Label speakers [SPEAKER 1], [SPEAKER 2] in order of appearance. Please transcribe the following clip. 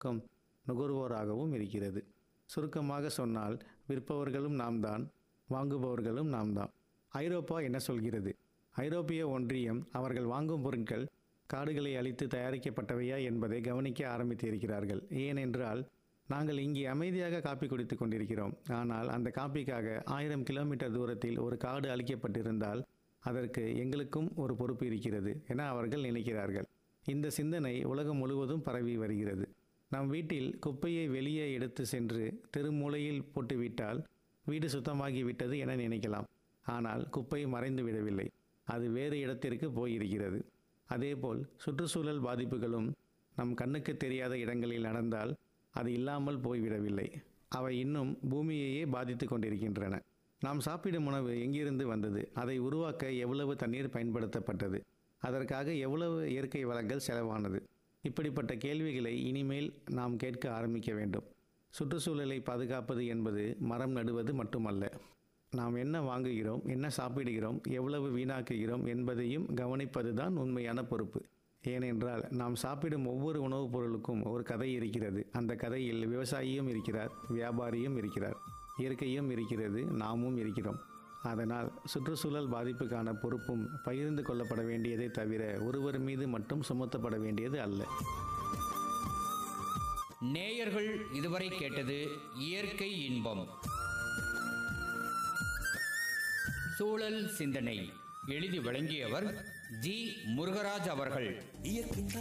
[SPEAKER 1] come நுகர்வோராகவும் இருக்கிறது சுருக்கமாக சொன்னால் விற்பவர்களும் நாம் தான் வாங்குபவர்களும் நாம் தான் ஐரோப்பா என்ன சொல்கிறது ஐரோப்பிய ஒன்றியம் அவர்கள் வாங்கும் பொருட்கள் காடுகளை அழித்து தயாரிக்கப்பட்டவையா என்பதை கவனிக்க ஆரம்பித்திருக்கிறார்கள் ஏனென்றால் நாங்கள் இங்கே அமைதியாக காப்பி குடித்து கொண்டிருக்கிறோம் ஆனால் அந்த காப்பிக்காக ஆயிரம் கிலோமீட்டர் தூரத்தில் ஒரு காடு அழிக்கப்பட்டிருந்தால் அதற்கு எங்களுக்கும் ஒரு பொறுப்பு இருக்கிறது என அவர்கள் நினைக்கிறார்கள் இந்த சிந்தனை உலகம் முழுவதும் பரவி வருகிறது நம் வீட்டில் குப்பையை வெளியே எடுத்து சென்று தெருமூலையில் போட்டுவிட்டால் வீடு சுத்தமாகி விட்டது என நினைக்கலாம் ஆனால் குப்பை மறைந்து விடவில்லை அது வேறு இடத்திற்கு போயிருக்கிறது அதேபோல் சுற்றுச்சூழல் பாதிப்புகளும் நம் கண்ணுக்கு தெரியாத இடங்களில் நடந்தால் அது இல்லாமல் போய்விடவில்லை அவை இன்னும் பூமியையே பாதித்து கொண்டிருக்கின்றன நாம் சாப்பிடும் உணவு எங்கிருந்து வந்தது அதை உருவாக்க எவ்வளவு தண்ணீர் பயன்படுத்தப்பட்டது அதற்காக எவ்வளவு இயற்கை வளங்கள் செலவானது இப்படிப்பட்ட கேள்விகளை இனிமேல் நாம் கேட்க ஆரம்பிக்க வேண்டும் சுற்றுச்சூழலை பாதுகாப்பது என்பது மரம் நடுவது மட்டுமல்ல நாம் என்ன வாங்குகிறோம் என்ன சாப்பிடுகிறோம் எவ்வளவு வீணாக்குகிறோம் என்பதையும் கவனிப்பதுதான் உண்மையான பொறுப்பு ஏனென்றால் நாம் சாப்பிடும் ஒவ்வொரு உணவுப் பொருளுக்கும் ஒரு கதை இருக்கிறது அந்த கதையில் விவசாயியும் இருக்கிறார் வியாபாரியும் இருக்கிறார் இயற்கையும் இருக்கிறது நாமும் இருக்கிறோம் அதனால் சுற்றுச்சூழல் பாதிப்புக்கான பொறுப்பும் பகிர்ந்து கொள்ளப்பட வேண்டியதை தவிர ஒருவர் மீது மட்டும் சுமத்தப்பட வேண்டியது அல்ல
[SPEAKER 2] நேயர்கள் இதுவரை கேட்டது இயற்கை இன்பம் சூழல் சிந்தனை எழுதி வழங்கியவர் ஜி முருகராஜ் அவர்கள்
[SPEAKER 3] இயற்கை